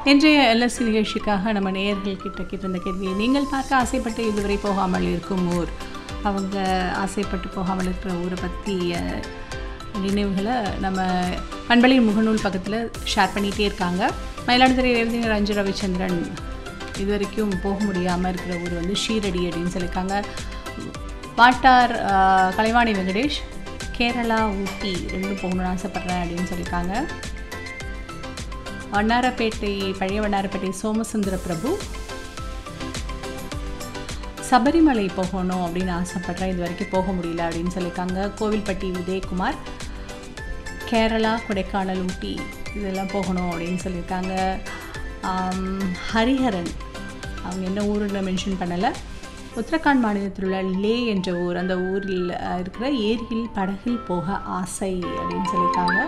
இன்றைய எல்எஸ்சி நிகழ்ச்சிக்காக நம்ம நேயர்கள் கிட்ட கேட்டிருந்த கேள்வி நீங்கள் பார்க்க ஆசைப்பட்டு இதுவரை போகாமல் இருக்கும் ஊர் அவங்க ஆசைப்பட்டு போகாமல் இருக்கிற ஊரை பற்றிய நினைவுகளை நம்ம பண்பலையின் முகநூல் பக்கத்தில் ஷேர் பண்ணிகிட்டே இருக்காங்க மயிலாடுதுறையிலேருந்து ரஞ்சு ரவிச்சந்திரன் இது வரைக்கும் போக முடியாமல் இருக்கிற ஊர் வந்து ஷீரடி அப்படின்னு சொல்லியிருக்காங்க வாட்டார் ஆஹ், கலைவாணி வெங்கடேஷ் கேரளா ஊட்டி ரெண்டும் போகணும்னு ஆசைப்பட்றேன் அப்படின்னு சொல்லியிருக்காங்க வண்ணாரப்பேட்டை பழைய வண்ணாரப்பேட்டை சோமசுந்தர பிரபு சபரிமலை போகணும் அப்படின்னு ஆசைப்பட்றேன் இது வரைக்கும் போக முடியல அப்படின்னு சொல்லியிருக்காங்க கோவில்பட்டி உதயகுமார் கேரளா கொடைக்கானல் ஊட்டி இதெல்லாம் போகணும் அப்படின்னு சொல்லியிருக்காங்க ஆம், ஹரிஹரன் அவங்க என்ன ஊருன்னு மென்ஷன் பண்ணலை உத்தரகாண்ட் மாநிலத்தில் உள்ள லே என்ற ஊர் அந்த ஊரில் இருக்கிற ஏரியில் படகில் போக ஆசை அப்படின்னு சொல்லியிருக்காங்க